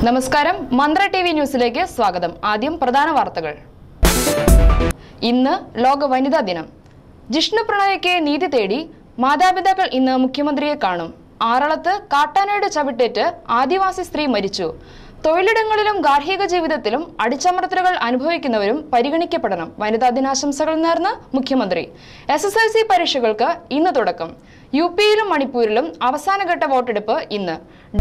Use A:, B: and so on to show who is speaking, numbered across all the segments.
A: നമസ്കാരം മന്ത്ര T V ന്യൂസിലേക്ക് സ്വാഗതം ആദ്യം പ്രധാന വാർത്തകൾ ഇന്ന് ലോക വനിതാ ദിനം ജിഷ്ണു പ്രണയയ്ക്ക് നീതി തേടി മാതാപിതാക്കൾ ഇന്ന് മുഖ്യമന്ത്രിയെ കാണും ആറളത്ത് കാട്ടാനയുടെ ചവിട്ടേറ്റ് ആദിവാസി സ്ത്രീ മരിച്ചു തൊഴിലിടങ്ങളിലും ഗാർഹിക ജീവിതത്തിലും അടിച്ചമർത്തലുകൾ അനുഭവിക്കുന്നവരും പരിഗണിക്കപ്പെടണം വനിതാ ദിനാശംസകൾ നേർന്ന് മുഖ്യമന്ത്രി എസ് എസ് എൽ സി പരീക്ഷകൾക്ക് ഇന്ന് തുടക്കം യു പിയിലും മണിപ്പൂരിലും അവസാനഘട്ട വോട്ടെടുപ്പ് ഇന്ന്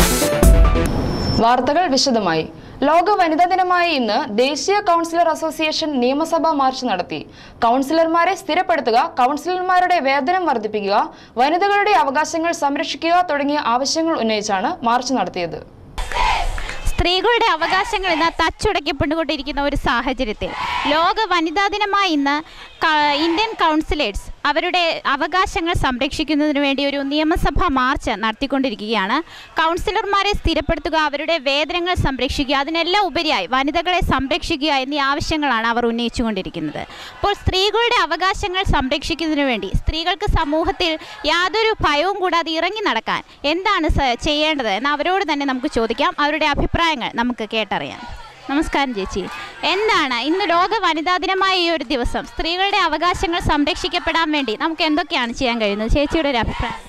A: വാർത്തകൾ വിശദമായി ലോക വനിതാ ദിനമായ ഇന്ന് ദേശീയ കൗൺസിലർ അസോസിയേഷൻ നിയമസഭാ മാർച്ച് നടത്തി കൗൺസിലർമാരെ സ്ഥിരപ്പെടുത്തുക കൗൺസിലർമാരുടെ വേതനം വർദ്ധിപ്പിക്കുക വനിതകളുടെ അവകാശങ്ങൾ സംരക്ഷിക്കുക തുടങ്ങിയ ആവശ്യങ്ങൾ ഉന്നയിച്ചാണ് മാർച്ച് നടത്തിയത്
B: സ്ത്രീകളുടെ അവകാശങ്ങൾ ഇന്ന് തച്ചുടയ്ക്കപ്പെട്ടുകൊണ്ടിരിക്കുന്ന ഒരു സാഹചര്യത്തിൽ ലോക വനിതാ ദിനമായ ഇന്ന് ക- ഇന്ത്യൻ കൗൺസിലേറ്റ്സ് അവരുടെ അവകാശങ്ങൾ സംരക്ഷിക്കുന്നതിന് വേണ്ടി ഒരു നിയമസഭാ മാർച്ച് നടത്തിക്കൊണ്ടിരിക്കുകയാണ് കൗൺസിലർമാരെ സ്ഥിരപ്പെടുത്തുക അവരുടെ വേതനങ്ങൾ സംരക്ഷിക്കുക അതിനെല്ലാം ഉപരിയായി വനിതകളെ സംരക്ഷിക്കുക എന്നീ ആവശ്യങ്ങളാണ് അവർ ഉന്നയിച്ചുകൊണ്ടിരിക്കുന്നത് അപ്പോൾ സ്ത്രീകളുടെ അവകാശങ്ങൾ സംരക്ഷിക്കുന്നതിന് വേണ്ടി സ്ത്രീകൾക്ക് സമൂഹത്തിൽ യാതൊരു ഭയവും കൂടാതെ ഇറങ്ങി നടക്കാൻ എന്താണ് സ- ചെയ്യേണ്ടത് എന്ന് അവരോട് തന്നെ നമുക്ക് ചോദിക്കാം അവരുടെ അഭിപ്രായങ്ങൾ നമുക്ക് കേട്ടറിയാം നമസ്കാരം ചേച്ചി എന്താണ് ഇന്ന് ലോക വനിതാ ദിനമായ ഈ ഒരു ദിവസം സ്ത്രീകളുടെ അവകാശങ്ങൾ സംരക്ഷിക്കപ്പെടാൻ വേണ്ടി നമുക്ക് എന്തൊക്കെയാണ് ചെയ്യാൻ കഴിയുന്നത് ചേച്ചിയുടെ ഒരു അഭിപ്രായം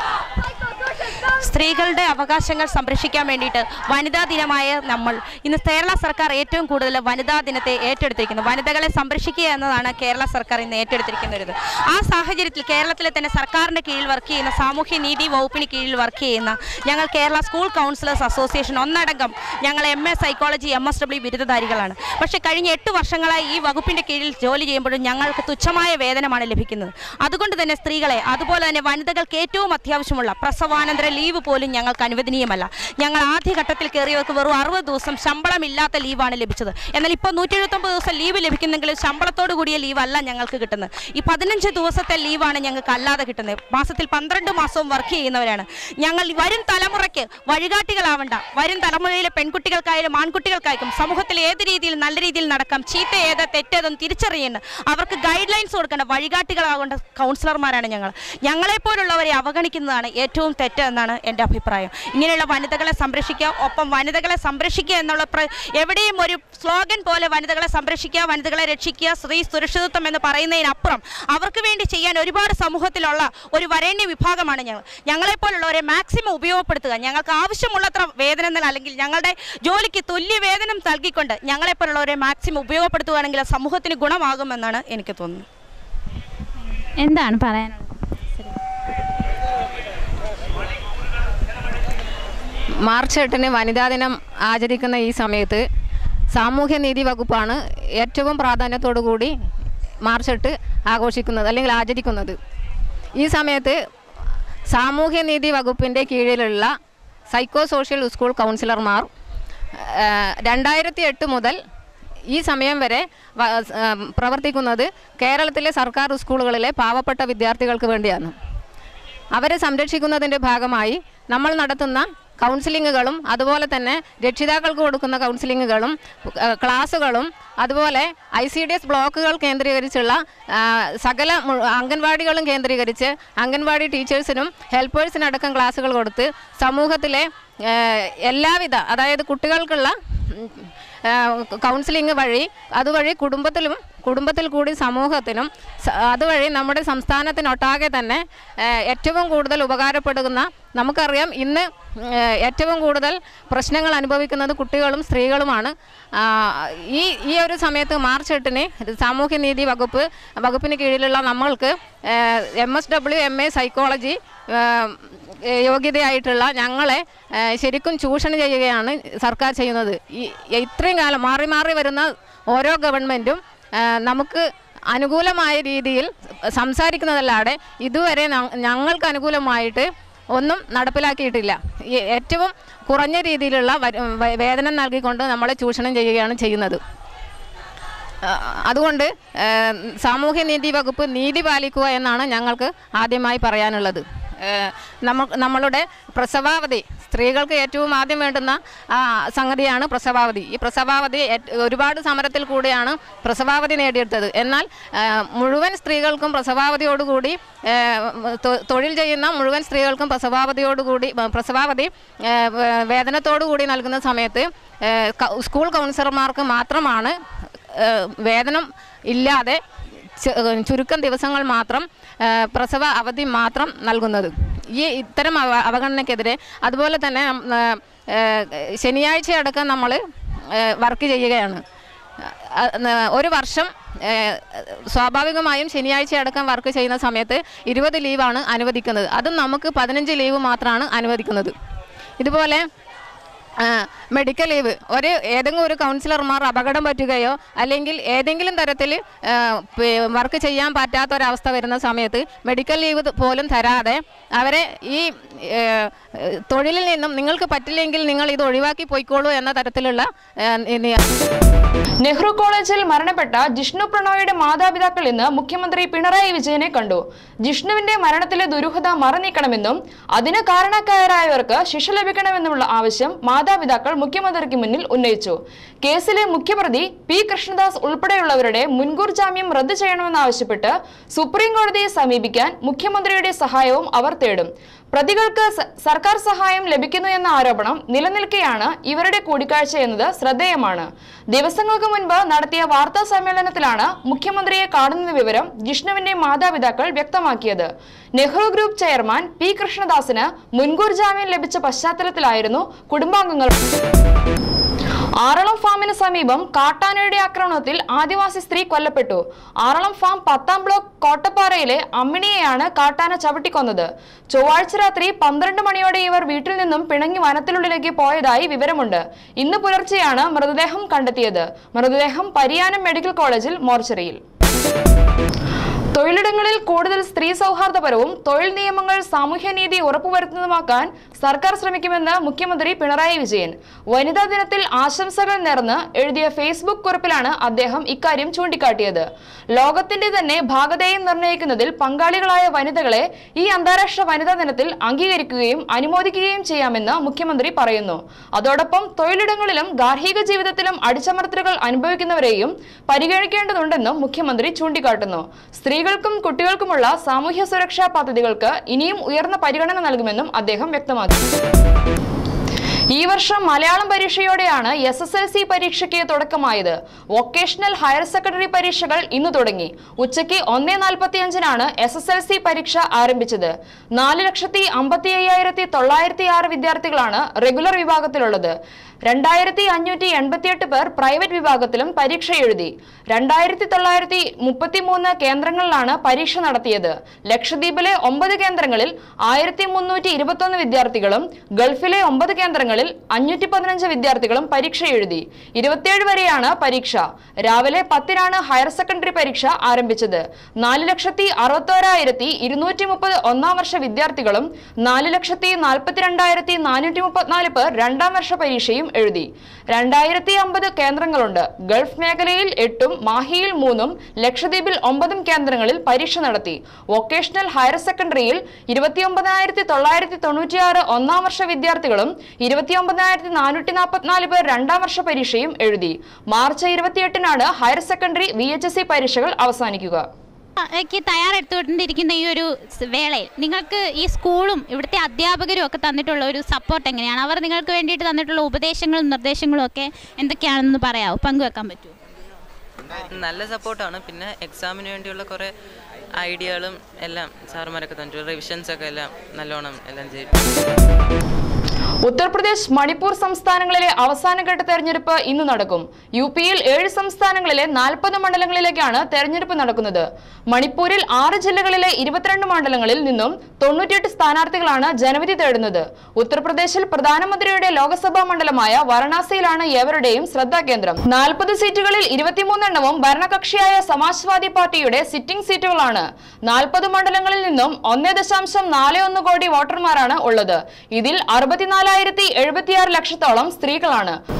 C: സ്ത്രീകളുടെ അവകാശങ്ങൾ സംരക്ഷിക്കാൻ വേണ്ടിയിട്ട് വനിതാ ദിനമായ നമ്മൾ ഇന്ന് കേരള സർക്കാർ ഏറ്റവും കൂടുതൽ വനിതാ ദിനത്തെ ഏറ്റെടുത്തിരിക്കുന്നു വനിതകളെ സംരക്ഷിക്കുക എന്നതാണ് കേരള സർക്കാർ ഇന്ന് ഏറ്റെടുത്തിരിക്കുന്ന ഒരു ഇത് ആ സാഹചര്യത്തിൽ കേരളത്തിലെ തന്നെ സർക്കാരിൻ്റെ കീഴിൽ വർക്ക് ചെയ്യുന്ന സാമൂഹ്യ നീതി വകുപ്പിന് കീഴിൽ വർക്ക് ചെയ്യുന്ന ഞങ്ങൾ കേരള സ്കൂൾ കൗൺസിലേഴ്സ് അസോസിയേഷൻ ഒന്നടങ്കം ഞങ്ങൾ M A psychology M S W ബിരുദധാരികളാണ് പക്ഷേ കഴിഞ്ഞ എട്ട് വർഷങ്ങളായി ഈ വകുപ്പിൻ്റെ കീഴിൽ ജോലി ചെയ്യുമ്പോഴും ഞങ്ങൾക്ക് തുച്ഛമായ വേതനമാണ് ലഭിക്കുന്നത് അതുകൊണ്ട് തന്നെ സ്ത്രീകളെ അതുപോലെ തന്നെ വനിതകൾക്ക് ഏറ്റവും അത്യാവശ്യമുള്ള പ്രസവാനന്തര ലീവ് പോലും ഞങ്ങൾക്ക് അനുവദനീയമല്ല ഞങ്ങൾ ആദ്യഘട്ടത്തിൽ കയറിയവർക്ക് വെറും അറുപത് ദിവസം ശമ്പളമില്ലാത്ത ലീവാണ് ലഭിച്ചത് എന്നാൽ ഇപ്പോൾ നൂറ്റി എഴുപത്തൊമ്പത് ദിവസം ലീവ് ലഭിക്കുന്നെങ്കിൽ ശമ്പളത്തോടു കൂടിയ ലീവ് അല്ല ഞങ്ങൾക്ക് കിട്ടുന്നത് ഈ പതിനഞ്ച് ദിവസത്തെ ലീവാണ് ഞങ്ങൾക്ക് അല്ലാതെ കിട്ടുന്നത് മാസത്തിൽ പന്ത്രണ്ട് മാസവും വർക്ക് ചെയ്യുന്നവരാണ് ഞങ്ങൾ വരും തലമുറയ്ക്ക് വഴികാട്ടികളാവണ്ട വരും തലമുറയിലെ പെൺകുട്ടികൾക്കായാലും ആൺകുട്ടികൾക്കായാലും സമൂഹത്തിൽ ഏത് രീതിയിൽ നല്ല രീതിയിൽ നടക്കാം ചീത്ത ഏത് തെറ്റേതെന്ന് തിരിച്ചറിയേണ്ട അവർക്ക് ഗൈഡ് ലൈൻസ് കൊടുക്കേണ്ട വഴികാട്ടികളാവേണ്ട കൗൺസിലർമാരാണ് ഞങ്ങൾ ഞങ്ങളെപ്പോലുള്ളവരെ അവഗണിക്കുന്നതാണ് ഏറ്റവും തെറ്റ് എന്നാണ് എൻ്റെ അഭിപ്രായം ഇങ്ങനെയുള്ള വനിതകളെ സംരക്ഷിക്കുക ഒപ്പം വനിതകളെ സംരക്ഷിക്കുക എന്നുള്ള പ്ര- എവിടെയും ഒരു സ്ലോഗൻ പോലെ വനിതകളെ സംരക്ഷിക്കുക വനിതകളെ രക്ഷിക്കുക സ്ത്രീ സുരക്ഷിതത്വം എന്ന് പറയുന്നതിനപ്പുറം അവർക്ക് വേണ്ടി ചെയ്യാൻ ഒരുപാട് സമൂഹത്തിലുള്ള ഒരു വരേണ്യ വിഭാഗമാണ് ഞങ്ങൾ ഞങ്ങളെപ്പോലുള്ളവരെ മാക്സിമം ഉപയോഗപ്പെടുത്തുക ഞങ്ങൾക്ക് ആവശ്യമുള്ളത്ര വേതനം നൽക- അല്ലെങ്കിൽ ഞങ്ങളുടെ ജോലിക്ക് തുല്യ വേതനം നൽകിക്കൊണ്ട് ഞങ്ങളെപ്പോലുള്ളവരെ മാക്സിമം ഉപയോഗപ്പെടുത്തുകയാണെങ്കിൽ അത് സമൂഹത്തിന് ഗുണമാകുമെന്നാണ് എനിക്ക് തോന്നുന്നത്
B: എന്താണ് പറയാനുള്ളത്
D: മാർച്ച് എട്ടിന് വനിതാ ദിനം ആചരിക്കുന്ന ഈ സമയത്ത് സാമൂഹ്യനീതി വകുപ്പാണ് ഏറ്റവും പ്രാധാന്യത്തോടു കൂടി മാർച്ച് എട്ട് ആഘോഷിക്കുന്നത് അല്ലെങ്കിൽ ആചരിക്കുന്നത് ഈ സമയത്ത് സാമൂഹ്യനീതി വകുപ്പിൻ്റെ കീഴിലുള്ള സൈക്കോ സോഷ്യൽ സ്കൂൾ കൗൺസിലർമാർ രണ്ടായിരത്തി എട്ട് മുതൽ ഈ സമയം വരെ വ- ആ, പ്രവർത്തിക്കുന്നത് കേരളത്തിലെ സർക്കാർ സ്കൂളുകളിലെ പാവപ്പെട്ട വിദ്യാർത്ഥികൾക്ക് വേണ്ടിയാണ് അവരെ സംരക്ഷിക്കുന്നതിൻ്റെ ഭാഗമായി നമ്മൾ നടത്തുന്ന കൗൺസിലിങ്ങുകളും അതുപോലെ തന്നെ രക്ഷിതാക്കൾക്ക് കൊടുക്കുന്ന കൗൺസിലിങ്ങുകളും ഏഹ്, ക്ലാസ്സുകളും അതുപോലെ ഐ സി ഡി എസ് ബ്ലോക്കുകൾ കേന്ദ്രീകരിച്ചുള്ള ആ, സകല മു- അംഗൻവാടികളും കേന്ദ്രീകരിച്ച് അംഗൻവാടി ടീച്ചേഴ്സിനും ഹെൽപ്പേഴ്സിനടക്കം ക്ലാസ്സുകൾ കൊടുത്ത് സമൂഹത്തിലെ ഏഹ്, എല്ലാവിധ അതായത് കുട്ടികൾക്കുള്ള ഉം, കൗൺസിലിംഗ് വഴി അതുവഴി കുടുംബത്തിലും കുടുംബത്തിൽ കൂടി സമൂഹത്തിനും സ- അതുവഴി നമ്മുടെ സംസ്ഥാനത്തിനൊട്ടാകെ തന്നെ ഏഹ്, ഏറ്റവും കൂടുതൽ ഉപകാരപ്പെടുന്ന നമുക്കറിയാം ഇന്ന് ഏഹ്, ഏറ്റവും കൂടുതൽ പ്രശ്നങ്ങൾ അനുഭവിക്കുന്നത് കുട്ടികളും സ്ത്രീകളുമാണ് ആ, ഈ ഈ ഒരു സമയത്ത് മാർച്ച് എട്ടിന് സാമൂഹ്യനീതി വകുപ്പ് വകുപ്പിന് കീഴിലുള്ള നമ്മൾക്ക് M S W M A psychology ഏഹ്, യോഗ്യതയായിട്ടുള്ള ഞങ്ങളെ ഏഹ്, ശരിക്കും ചൂഷണം ചെയ്യുകയാണ് സർക്കാർ ചെയ്യുന്നത് ഈ ഇത്രയും കാലം മാറി മാറി വരുന്ന ഓരോ ഗവൺമെൻറ്റും ഏഹ്, നമുക്ക് അനുകൂലമായ രീതിയിൽ സംസാരിക്കുന്നതല്ലാതെ ഇതുവരെ ഞ- ഞങ്ങൾക്ക് അനുകൂലമായിട്ട് ഒന്നും നടപ്പിലാക്കിയിട്ടില്ല ഈ ഏറ്റവും കുറഞ്ഞ രീതിയിലുള്ള വര- വ- വേതനം നൽകിക്കൊണ്ട് നമ്മളെ ചൂഷണം ചെയ്യുകയാണ് ചെയ്യുന്നത് ആ, അതുകൊണ്ട് ഏഹ്, സാമൂഹ്യനീതി വകുപ്പ് നീതി പാലിക്കുക എന്നാണ് ഞങ്ങൾക്ക് ആദ്യമായി പറയാനുള്ളത് ഏഹ്, നമ്മ നമ്മളുടെ പ്രസവാവധി സ്ത്രീകൾക്ക് ഏറ്റവും ആദ്യം വേണ്ടുന്ന ആ, സംഗതിയാണ് പ്രസവാവധി ഈ പ്രസവാവധി ഏറ്റ്- ഒരുപാട് സമരത്തിൽ കൂടിയാണ് പ്രസവാവധി നേടിയെടുത്തത് എന്നാൽ ഏഹ്, മുഴുവൻ സ്ത്രീകൾക്കും പ്രസവാവധിയോടുകൂടി ഏഹ്, തൊ- തൊഴിൽ ചെയ്യുന്ന മുഴുവൻ സ്ത്രീകൾക്കും പ്രസവാവധിയോടുകൂടി ഏഹ്, പ്രസവാവധി ഏഹ്, വേ- വേതനത്തോടുകൂടി നൽകുന്ന സമയത്ത് ഏഹ്, ക- സ്കൂൾ കൗൺസിലർമാർക്ക് മാത്രമാണ് ഏഹ്, വേതനം ഇല്ലാതെ ചു- ചുരുക്കം ദിവസങ്ങൾ മാത്രം ആ, പ്രസവ അവധി മാത്രം നൽകുന്നത് ഈ ഇത്തരം അവ അവഗണനയ്ക്കെതിരെ അതുപോലെ തന്നെ ഉം, ആ, ആ, ശനിയാഴ്ചയടക്കം നമ്മൾ വർക്ക് ചെയ്യുകയാണ് ആ, ആ, ഒരു വർഷം ആ, സ്വാഭാവികമായും ശനിയാഴ്ച അടക്കം വർക്ക് ചെയ്യുന്ന സമയത്ത് ഇരുപത് ലീവാണ് അനുവദിക്കുന്നത് അതും നമുക്ക് പതിനഞ്ച് ലീവ് മാത്രമാണ് അനുവദിക്കുന്നത് ഇതുപോലെ ആ, മെഡിക്കൽ ലീവ് ഒരു ഏതെങ്കിലും ഒരു കൗൺസിലർമാർ അപകടം പറ്റുകയോ അല്ലെങ്കിൽ ഏതെങ്കിലും തരത്തിൽ വർക്ക് ചെയ്യാൻ പറ്റാത്ത ഒരവസ്ഥ വരുന്ന സമയത്ത് മെഡിക്കൽ ലീവ് ത് പോലും തരാതെ അവരെ ഈ ഏ, തൊഴിലിൽ നിന്നും നിങ്ങൾക്ക് പറ്റില്ലെങ്കിൽ നിങ്ങൾ ഇത് ഒഴിവാക്കി പോയിക്കോളൂ എന്ന തരത്തിലുള്ള ഏ, നി-
A: നെഹ്റു കോളേജിൽ മരണപ്പെട്ട ജിഷ്ണു പ്രണോയുടെ മാതാപിതാക്കൾ ഇന്ന് മുഖ്യമന്ത്രി പിണറായി വിജയനെ കണ്ടു ജിഷ്ണുവിന്റെ മരണത്തിലെ ദുരൂഹത മറനീക്കണമെന്നും അതിന് കാരണക്കാരായവർക്ക് ശിക്ഷ ലഭിക്കണമെന്നുമുള്ള ആവശ്യം മാതാപിതാക്കൾ മുഖ്യമന്ത്രിക്ക് മുന്നിൽ ഉന്നയിച്ചു കേസിലെ മുഖ്യപ്രതി പി കൃഷ്ണദാസ് ഉൾപ്പെടെയുള്ളവരുടെ മുൻകൂർ ജാമ്യം റദ്ദു ചെയ്യണമെന്നാവശ്യപ്പെട്ട് സുപ്രീം കോടതിയെ സമീപിക്കാൻ മുഖ്യമന്ത്രിയുടെ സഹായവും അവർ തേടും പ്രതികൾക്ക് സ- സർക്കാർ സഹായം ലഭിക്കുന്നു എന്ന ആരോപണം നിലനിൽക്കെയാണ് ഇവരുടെ കൂടിക്കാഴ്ച എന്നത് ശ്രദ്ധേയമാണ് ദിവസങ്ങൾക്ക് മുൻപ് നടത്തിയ വാർത്താ സമ്മേളനത്തിലാണ് മുഖ്യമന്ത്രിയെ കാണുന്ന വിവരം ജിഷ്ണുവിന്റെ മാതാപിതാക്കൾ വ്യക്തമാക്കിയത് നെഹ്റു ഗ്രൂപ്പ് ചെയർമാൻ പി കൃഷ്ണദാസിന് മുൻകൂർ ജാമ്യം ലഭിച്ച പശ്ചാത്തലത്തിലായിരുന്നു കുടുംബാംഗങ്ങൾ ആറളം ഫാമിന് സമീപം കാട്ടാനയുടെ ആക്രമണത്തിൽ ആദിവാസി സ്ത്രീ കൊല്ലപ്പെട്ടു ആറളം ഫാം പത്താം ബ്ലോക്ക് കോട്ടപ്പാറയിലെ അമ്മിണിയെയാണ് കാട്ടാന ചവിട്ടിക്കൊന്നത് ചൊവ്വാഴ്ച രാത്രി പന്ത്രണ്ട് മണിയോടെ ഇവർ വീട്ടിൽ നിന്നും പിണങ്ങി വനത്തിനുള്ളിലേക്ക് പോയതായി വിവരമുണ്ട് ഇന്ന് പുലർച്ചെയാണ് മൃതദേഹം കണ്ടെത്തിയത് മൃതദേഹം പരിയാനം മെഡിക്കൽ കോളേജിൽ മോർച്ചറിയിൽ തൊഴിലിടങ്ങളിൽ കൂടുതൽ സ്ത്രീ സൗഹാർദ്ദപരവും തൊഴിൽ നിയമങ്ങൾ സാമൂഹ്യനീതി ഉറപ്പുവരുത്തുന്നതുമാക്കാൻ സർക്കാർ ശ്രമിക്കുമെന്ന് മുഖ്യമന്ത്രി പിണറായി വിജയൻ വനിതാ ദിനത്തിൽ ആശംസകൾ നേർന്ന് എഴുതിയ ഫേസ്ബുക്ക് കുറിപ്പിലാണ് അദ്ദേഹം ഇക്കാര്യം ചൂണ്ടിക്കാട്ടിയത് ലോകത്തിന്റെ തന്നെ ഭാഗധേയം നിർണ്ണയിക്കുന്നതിൽ പങ്കാളികളായ വനിതകളെ ഈ അന്താരാഷ്ട്ര വനിതാ ദിനത്തിൽ അംഗീകരിക്കുകയും അനുമോദിക്കുകയും ചെയ്യാമെന്ന് മുഖ്യമന്ത്രി പറയുന്നു അതോടൊപ്പം തൊഴിലിടങ്ങളിലും ഗാർഹിക ജീവിതത്തിലും അടിച്ചമർത്തലുകൾ അനുഭവിക്കുന്നവരെയും പരിഗണിക്കേണ്ടതുണ്ടെന്നും മുഖ്യമന്ത്രി ചൂണ്ടിക്കാട്ടുന്നു സ്ത്രീകൾക്കും കുട്ടികൾക്കുമുള്ള സാമൂഹ്യ സുരക്ഷാ പദ്ധതികൾക്ക് ഇനിയും ഉയർന്ന പരിഗണന നൽകുമെന്നും അദ്ദേഹം വ്യക്തമാക്കി ഈ വർഷം മലയാളം പരീക്ഷയോടെയാണ് എസ് എസ് എൽ സി പരീക്ഷയ്ക്ക് തുടക്കമായത് വൊക്കേഷണൽ ഹയർ സെക്കൻഡറി പരീക്ഷകൾ ഇന്ന് തുടങ്ങി ഉച്ചയ്ക്ക് ഒന്നേ നാൽപ്പത്തിയഞ്ചിനാണ് എസ് എസ് എൽ സി പരീക്ഷ ആരംഭിച്ചത് നാല് ലക്ഷത്തി അമ്പത്തി അയ്യായിരത്തി തൊള്ളായിരത്തി ആറ് വിദ്യാർത്ഥികളാണ് റെഗുലർ വിഭാഗത്തിലുള്ളത് രണ്ടായിരത്തി അഞ്ഞൂറ്റി എൺപത്തിയെട്ട് പേർ പ്രൈവറ്റ് വിഭാഗത്തിലും പരീക്ഷ എഴുതി രണ്ടായിരത്തി തൊള്ളായിരത്തി മുപ്പത്തി മൂന്ന് കേന്ദ്രങ്ങളിലാണ് പരീക്ഷ നടത്തിയത് ലക്ഷദ്വീപിലെ ഒമ്പത് കേന്ദ്രങ്ങളിൽ ആയിരത്തി മുന്നൂറ്റി ഇരുപത്തൊന്ന് വിദ്യാർത്ഥികളും ഗൾഫിലെ ഒമ്പത് കേന്ദ്രങ്ങളിൽ അഞ്ഞൂറ്റി പതിനഞ്ച് വിദ്യാർത്ഥികളും പരീക്ഷ എഴുതി ഇരുപത്തിയേഴ് വരെയാണ് പരീക്ഷ രാവിലെ പത്തിനാണ് ഹയർ സെക്കൻഡറി പരീക്ഷ ആരംഭിച്ചത് നാല് ലക്ഷത്തി അറുപത്തോരായിരത്തി ഇരുന്നൂറ്റി മുപ്പത് ഒന്നാം വർഷ വിദ്യാർത്ഥികളും നാല് ലക്ഷത്തി നാൽപ്പത്തിരണ്ടായിരത്തി നാനൂറ്റി മുപ്പത്തിനാല് പേർ രണ്ടാം വർഷ പരീക്ഷയും എഴുതി രണ്ടായിരത്തി അമ്പത് കേന്ദ്രങ്ങളുണ്ട് ഗൾഫ് മേഖലയിൽ എട്ടും മാഹിയിൽ മൂന്നും ലക്ഷദ്വീപിൽ ഒമ്പതും കേന്ദ്രങ്ങളിൽ പരീക്ഷ നടത്തി വൊക്കേഷണൽ ഹയർ സെക്കൻഡറിയിൽ ഇരുപത്തിയൊമ്പതിനായിരത്തി തൊള്ളായിരത്തി തൊണ്ണൂറ്റിയാറ് ഒന്നാം വർഷ വിദ്യാർത്ഥികളും ഇരുപത്തിയൊമ്പതിനായിരത്തി നാനൂറ്റി നാൽപ്പത്തിനാല് പേർ രണ്ടാം വർഷ പരീക്ഷയും എഴുതി മാർച്ച് ഇരുപത്തിയെട്ടിനാണ് higher secondary V H S C പരീക്ഷകൾ അവസാനിക്കുക
B: ക്ക് തയ്യാറെടുത്തുകൊണ്ടിരിക്കുന്ന ഈ ഒരു സ് വേളയിൽ നിങ്ങൾക്ക് ഈ സ്കൂളും ഇവിടുത്തെ അധ്യാപകരും ഒക്കെ തന്നിട്ടുള്ള ഒരു സപ്പോർട്ട് എങ്ങനെയാണ് അവർ നിങ്ങൾക്ക് വേണ്ടിയിട്ട് തന്നിട്ടുള്ള ഉപദേശങ്ങളും നിർദ്ദേശങ്ങളും ഒക്കെ എന്തൊക്കെയാണെന്ന് പറയാമോ പങ്കുവെക്കാൻ പറ്റുമോ
E: നല്ല സപ്പോർട്ടാണ് പിന്നെ എക്സാമിന് വേണ്ടിയുള്ള കുറേ ഐഡിയകളും എല്ലാം സാറുമാരൊക്കെ തന്നിട്ടുണ്ട് റിവിഷൻസ് ഒക്കെ എല്ലാം നല്ലോണം എല്ലാം ചെയ്തു
A: ഉത്തർപ്രദേശ് മണിപ്പൂർ സംസ്ഥാനങ്ങളിലെ അവസാനഘട്ട തെരഞ്ഞെടുപ്പ് ഇന്ന് നടക്കും യു പിയിൽ ഏഴ് സംസ്ഥാനങ്ങളിലെ നാൽപ്പത് മണ്ഡലങ്ങളിലേക്കാണ് തെരഞ്ഞെടുപ്പ് നടക്കുന്നത് മണിപ്പൂരിൽ ആറ് ജില്ലകളിലെ ഇരുപത്തിരണ്ട് മണ്ഡലങ്ങളിൽ നിന്നും തൊണ്ണൂറ്റിയെട്ട് സ്ഥാനാർത്ഥികളാണ് ജനവിധി തേടുന്നത് ഉത്തർപ്രദേശിൽ പ്രധാനമന്ത്രിയുടെ ലോക്സഭാ മണ്ഡലമായ വാരണാസിയിലാണ് ഏവരുടെയും ശ്രദ്ധാകേന്ദ്രം നാൽപ്പത് സീറ്റുകളിൽ ഇരുപത്തിമൂന്നെണ്ണവും ഭരണകക്ഷിയായ സമാജ്വാദി പാർട്ടിയുടെ സിറ്റിംഗ് സീറ്റുകളാണ് നാൽപ്പത് മണ്ഡലങ്ങളിൽ നിന്നും ഒന്നേ ദശാംശം നാല് ഒന്ന് കോടി വോട്ടർമാരാണ് ഉള്ളത് ഇതിൽ അറുപത്തിനാലായിരത്തി എഴുപത്തിയാറ് ലക്ഷത്തോളം സ്ത്രീകളാണ്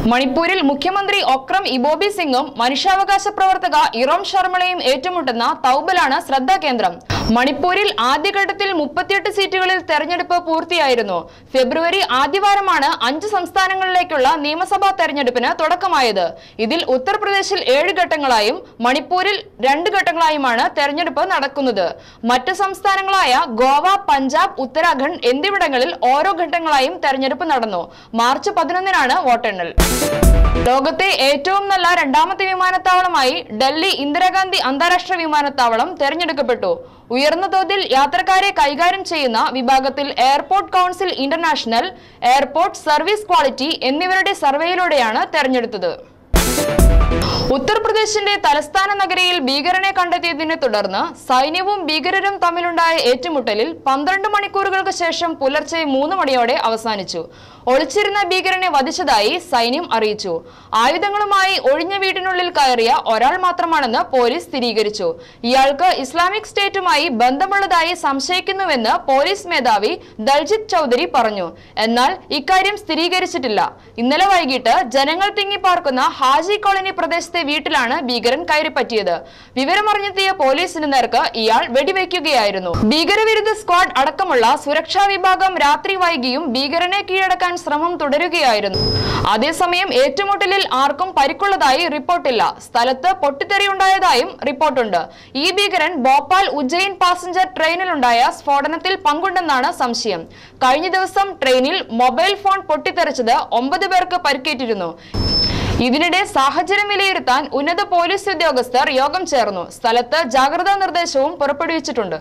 A: മണിപ്പൂരിൽ മുഖ്യമന്ത്രി ഒക്രം ഇബോബി സിംഗും മനുഷ്യാവകാശ പ്രവർത്തക ഇറോം ശർമ്മളയും ഏറ്റുമുട്ടുന്ന തൗബലാണ് ശ്രദ്ധാകേന്ദ്രം മണിപ്പൂരിൽ ആദ്യഘട്ടത്തിൽ മുപ്പത്തിയെട്ട് സീറ്റുകളിൽ തെരഞ്ഞെടുപ്പ് പൂർത്തിയായിരുന്നു ഫെബ്രുവരി ആദ്യവാരമാണ് അഞ്ച് സംസ്ഥാനങ്ങളിലേക്കുള്ള നിയമസഭാ തെരഞ്ഞെടുപ്പിന് തുടക്കമായത് ഇതിൽ ഉത്തർപ്രദേശിൽ ഏഴ് ഘട്ടങ്ങളായും മണിപ്പൂരിൽ രണ്ട് ഘട്ടങ്ങളായുമാണ് തെരഞ്ഞെടുപ്പ് നടക്കുന്നത് മറ്റ് സംസ്ഥാനങ്ങളായ ഗോവ പഞ്ചാബ് ഉത്തരാഖണ്ഡ് എന്നിവിടങ്ങളിൽ ഓരോ ഘട്ടങ്ങളായും തെരഞ്ഞെടുപ്പ് നടന്നു മാർച്ച് പതിനൊന്നിനാണ് വോട്ടെണ്ണൽ ലോകത്തെ ഏറ്റവും നല്ല രണ്ടാമത്തെ വിമാനത്താവളമായി ഡൽഹി ഇന്ദിരാഗാന്ധി അന്താരാഷ്ട്ര വിമാനത്താവളം തെരഞ്ഞെടുക്കപ്പെട്ടു ഉയർന്ന തോതിൽ യാത്രക്കാരെ കൈകാര്യം ചെയ്യുന്ന വിഭാഗത്തിൽ airport council international airport service quality എന്നിവരുടെ സർവേയിലൂടെയാണ് തെരഞ്ഞെടുത്തത് ഉത്തർപ്രദേശിന്റെ തലസ്ഥാന നഗരിയിൽ ഭീകരനെ കണ്ടെത്തിയതിനെ തുടർന്ന് സൈന്യവും ഭീകരരും തമ്മിലുണ്ടായ ഏറ്റുമുട്ടലിൽ പന്ത്രണ്ട് മണിക്കൂറുകൾക്ക് ശേഷം പുലർച്ചെ മൂന്ന് മണിയോടെ അവസാനിച്ചു ഒളിച്ചിരുന്ന ഭീകരനെ വധിച്ചതായി സൈന്യം അറിയിച്ചു ആയുധങ്ങളുമായി ഒഴിഞ്ഞ വീട്ടിനുള്ളിൽ കയറിയ ഒരാൾ മാത്രമാണെന്ന് പോലീസ് സ്ഥിരീകരിച്ചു ഇയാൾക്ക് ഇസ്ലാമിക് സ്റ്റേറ്റുമായി ബന്ധമുള്ളതായി സംശയിക്കുന്നുവെന്ന് പോലീസ് മേധാവി ദൽജിത് ചൗധരി പറഞ്ഞു എന്നാൽ ഇക്കാര്യം സ്ഥിരീകരിച്ചിട്ടില്ല ഇന്നലെ വൈകിട്ട് ജനങ്ങൾ തിങ്ങിപ്പാർക്കുന്ന ഹാജി കോളനി പ്രദേശത്തെ വീട്ടിലാണ് ഭീകരൻ കയറിപ്പറ്റിയത് വിവരമറിഞ്ഞെത്തിയ പോലീസിന് നേർക്ക് ഇയാൾ വെടിവെക്കുകയായിരുന്നു ഭീകരവിരുദ്ധ സ്ക്വാഡ് അടക്കമുള്ള സുരക്ഷാ വിഭാഗം രാത്രി വൈകിയും ഭീകരനെ കീഴടക്കാൻ ശ്രമം തുടരുകയായിരുന്നു അതേസമയം ഏറ്റുമുട്ടലിൽ ആർക്കും പരിക്കുള്ളതായി റിപ്പോർട്ടില്ല സ്ഥലത്ത് പൊട്ടിത്തെറിയുണ്ടായതായും റിപ്പോർട്ടുണ്ട് ഈ ഭീകരൻ ഭോപ്പാൽ ഉജ്ജയിൻ പാസഞ്ചർ ട്രെയിനിലുണ്ടായ സ്ഫോടനത്തിൽ പങ്കുണ്ടെന്നാണ് സംശയം കഴിഞ്ഞ ദിവസം ട്രെയിനിൽ മൊബൈൽ ഫോൺ പൊട്ടിത്തെറിച്ചത് ഒമ്പത് പേർക്ക് പരിക്കേറ്റിരുന്നു ഇതിനിടെ സാഹചര്യം വിലയിരുത്താൻ ഉന്നത പോലീസ് ഉദ്യോഗസ്ഥർ യോഗം ചേർന്നു സ്ഥലത്ത് ജാഗ്രതാ നിർദ്ദേശവും പുറപ്പെടുവിച്ചിട്ടുണ്ട്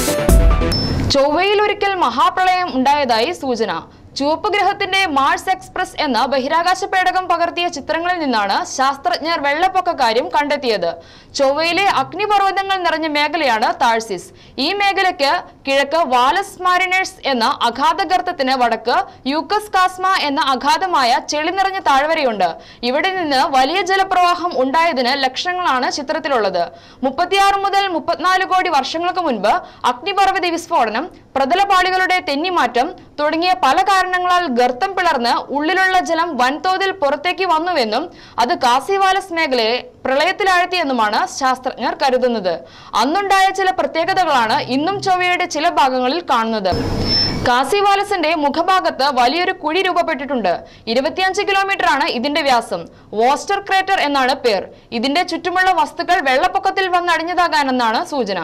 A: ചൊവ്വയിൽ ഒരിക്കൽ മഹാപ്രളയം ഉണ്ടായതായി സൂചന ചുവപ്പ് ഗ്രഹത്തിന്റെ മാർസ് എക്സ്പ്രസ് എന്ന ബഹിരാകാശ പേടകം പകർത്തിയ ചിത്രങ്ങളിൽ നിന്നാണ് ശാസ്ത്രജ്ഞർ വെള്ളപ്പൊക്ക കാര്യം കണ്ടെത്തിയത് ചൊവ്വയിലെ അഗ്നിപർവ്വതങ്ങൾ നിറഞ്ഞ മേഖലയാണ് താഴ്സിസ് ഈ മേഖലയ്ക്ക് കിഴക്ക് വാലസ് മാരിനേഴ്സ് എന്ന അഗാധഗർത്തത്തിന് വടക്ക് യൂക്കസ് കാസ്മ എന്ന അഗാധമായ ചെളി നിറഞ്ഞ താഴ്വരയുണ്ട് ഇവിടെ നിന്ന് വലിയ ജലപ്രവാഹം ഉണ്ടായതിന് ലക്ഷണങ്ങളാണ് ചിത്രത്തിലുള്ളത് മുപ്പത്തിയാറ് മുതൽ മുപ്പത്തിനാല് കോടി വർഷങ്ങൾക്ക് മുൻപ് അഗ്നിപർവ്വത വിസ്ഫോടനം പ്രതലപാളികളുടെ തെന്നിമാറ്റം തുടങ്ങിയ പല കാരണങ്ങളാൽ ഗർത്തം പിളർന്ന് ഉള്ളിലുള്ള ജലം വൻതോതിൽ പുറത്തേക്ക് വന്നുവെന്നും അത് കാസിവാലസ് മേഖലയെ പ്രളയത്തിലാഴ്ത്തിയെന്നുമാണ് ശാസ്ത്രജ്ഞർ കരുതുന്നത് അന്നുണ്ടായ ചില പ്രത്യേകതകളാണ് ഇന്നും ചൊവ്വയുടെ ചില ഭാഗങ്ങളിൽ കാണുന്നത് കാസിവാലസിന്റെ മുഖഭാഗത്ത് വലിയൊരു കുഴി രൂപപ്പെട്ടിട്ടുണ്ട് ഇരുപത്തിയഞ്ച് കിലോമീറ്റർ ആണ് ഇതിന്റെ വ്യാസം വോസ്റ്റർ ക്രേറ്റർ എന്നാണ് പേർ ഇതിന്റെ ചുറ്റുമുള്ള വസ്തുക്കൾ വെള്ളപ്പൊക്കത്തിൽ വന്നടിഞ്ഞതാകാനെന്നാണ് സൂചന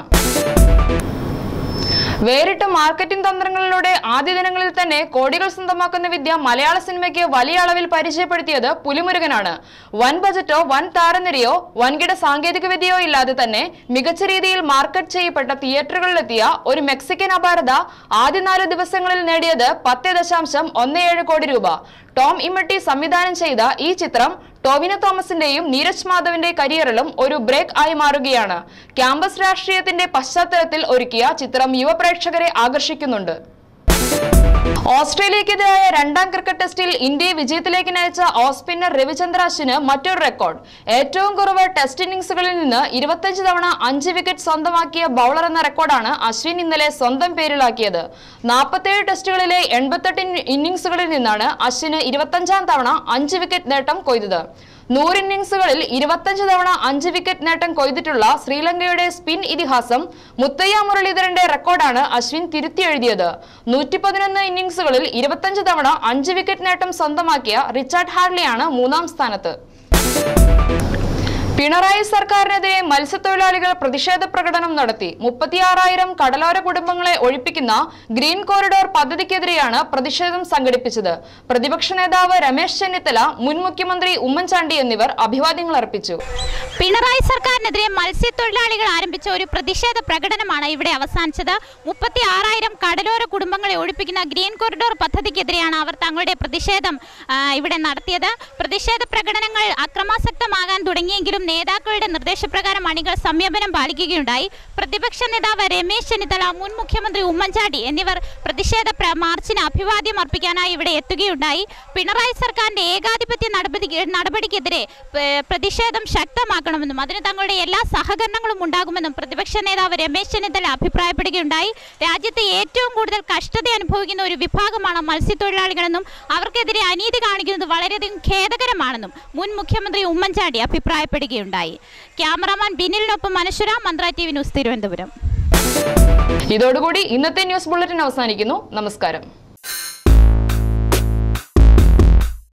A: വേറിട്ട മാർക്കറ്റിംഗ് തന്ത്രങ്ങളിലൂടെ ആദ്യ ദിനങ്ങളിൽ തന്നെ കോടികൾ സ്വന്തമാക്കുന്ന വിദ്യ മലയാള സിനിമയ്ക്ക് വലിയ അളവിൽ പരിചയപ്പെടുത്തിയത് പുലിമുരുകനാണ് വൻ ബജറ്റോ വൻ താരനിരയോ വൻകിട സാങ്കേതിക വിദ്യയോ ഇല്ലാതെ തന്നെ മികച്ച രീതിയിൽ മാർക്കറ്റ് ചെയ്യപ്പെട്ട തിയേറ്ററുകളിലെത്തിയ ഒരു മെക്സിക്കൻ അപാരത ആദ്യ നാല് ദിവസങ്ങളിൽ നേടിയത് പത്ത് ദശാംശം ഒന്ന് ഏഴ് കോടി രൂപ ടോം ഇമ്മട്ടി സംവിധാനം ചെയ്ത ഈ ചിത്രം ടോവിനോ തോമസിന്റെയും നീരജ് മാധവിന്റെ കരിയറിലും ഒരു ബ്രേക്ക് ആയി മാറുകയാണ് ക്യാമ്പസ് രാഷ്ട്രീയത്തിന്റെ പശ്ചാത്തലത്തിൽ ഒരുക്കിയ ചിത്രം യുവപ്രേക്ഷകരെ ആകർഷിക്കുന്നുണ്ട് ഓസ്ട്രേലിയക്കെതിരായ രണ്ടാം ക്രിക്കറ്റ് ടെസ്റ്റിൽ ഇന്ത്യയെ വിജയത്തിലേക്ക് നയിച്ച ഓഫ് സ്പിന്നർ രവിചന്ദ്ര അശ്വിന് മറ്റൊരു റെക്കോർഡ് ഏറ്റവും കുറവ് ടെസ്റ്റ് ഇന്നിംഗ്സുകളിൽ നിന്ന് ഇരുപത്തഞ്ച് തവണ അഞ്ച് വിക്കറ്റ് സ്വന്തമാക്കിയ ബൗളർ എന്ന റെക്കോർഡാണ് അശ്വിൻ ഇന്നലെ സ്വന്തം പേരിലാക്കിയത് നാൽപ്പത്തേഴ് ടെസ്റ്റുകളിലെ എൺപത്തെട്ട് ഇന്നിംഗ്സുകളിൽ നിന്നാണ് അശ്വിന് ഇരുപത്തഞ്ചാം തവണ അഞ്ച് വിക്കറ്റ് നേട്ടം കൊയ്തത് നൂറ് ഇന്നിംഗ്സുകളിൽ ഇരുപത്തഞ്ച് തവണ അഞ്ച് വിക്കറ്റ് നേട്ടം കൊയ്തിട്ടുള്ള ശ്രീലങ്കയുടെ സ്പിൻ ഇതിഹാസം മുത്തയ്യ മുരളീധരന്റെ റെക്കോർഡാണ് അശ്വിൻ തിരുത്തിയെഴുതിയത് നൂറ്റി പതിനൊന്ന് ഇന്നിംഗ്സുകളിൽ ഇരുപത്തഞ്ച് തവണ അഞ്ച് വിക്കറ്റ് നേട്ടം സ്വന്തമാക്കിയ റിച്ചാർഡ് ഹാർലിയാണ് മൂന്നാം സ്ഥാനത്ത് പിണറായി സർക്കാരിനെതിരെ മത്സ്യത്തൊഴിലാളികൾ പ്രതിഷേധ പ്രകടനം നടത്തി മുപ്പത്തിയാറായിരം കടലോര കുടുംബങ്ങളെ ഒഴിപ്പിക്കുന്ന ഗ്രീൻ കോറിഡോർ പദ്ധതിക്കെതിരെയാണ് പ്രതിഷേധം സംഘടിപ്പിച്ചത് പ്രതിപക്ഷ നേതാവ് രമേശ് ചെന്നിത്തല മുൻ മുഖ്യമന്ത്രി ഉമ്മൻചാണ്ടി എന്നിവർ അഭിവാദ്യങ്ങൾ അർപ്പിച്ചു
B: പിണറായി സർക്കാരിനെതിരെ മത്സ്യത്തൊഴിലാളികൾ ആരംഭിച്ച ഒരു പ്രതിഷേധ പ്രകടനമാണ് ഇവിടെ അവസാനിച്ചത് മുപ്പത്തി ആറായിരം കടലോര കുടുംബങ്ങളെ ഒഴിപ്പിക്കുന്ന ഗ്രീൻ കോറിഡോർ പദ്ധതിക്കെതിരെയാണ് അവർ തങ്ങളുടെ പ്രതിഷേധം ആ, ഇവിടെ നടത്തിയത് പ്രതിഷേധ പ്രകടനങ്ങൾ അക്രമാസക്തമാകാൻ തുടങ്ങിയെങ്കിലും നേതാക്കളുടെ നിർദ്ദേശപ്രകാരം അണികൾ സംയമനം പാലിക്കുകയുണ്ടായി പ്രതിപക്ഷ നേതാവ് രമേശ് ചെന്നിത്തല മുൻ മുഖ്യമന്ത്രി ഉമ്മൻചാണ്ടി എന്നിവർ പ്രതിഷേധ പ്ര- മാർച്ചിന് അഭിവാദ്യം അർപ്പിക്കാനായി ഇവിടെ എത്തുകയുണ്ടായി പിണറായി സർക്കാരിന്റെ ഏകാധിപത്യ നടപടി നടപടിക്കെതിരെ ഏഹ്, പ്രതിഷേധം ശക്തമാക്കണമെന്നും അതിന് തങ്ങളുടെ എല്ലാ സഹകരണങ്ങളും ഉണ്ടാകുമെന്നും പ്രതിപക്ഷ നേതാവ് രമേശ് ചെന്നിത്തല അഭിപ്രായപ്പെടുകയുണ്ടായി രാജ്യത്തെ ഏറ്റവും കൂടുതൽ കഷ്ടത അനുഭവിക്കുന്ന ഒരു വിഭാഗമാണ് മത്സ്യത്തൊഴിലാളികളെന്നും അവർക്കെതിരെ അനീതി കാണിക്കുന്നത് വളരെയധികം ഖേദകരമാണെന്നും മുൻ മുഖ്യമന്ത്രി ഉമ്മൻചാണ്ടി അഭിപ്രായപ്പെടുകയുണ്ടായി ക്യാമറാമാൻ ബിനിലിനൊപ്പം മനശ്വര മന്ത്ര ടി വി ന്യൂസ് തിരുവനന്തപുരം
A: ഇതോടുകൂടി ഇന്നത്തെ ന്യൂസ് ബുള്ളറ്റിൻ അവസാനിക്കുന്നു നമസ്കാരം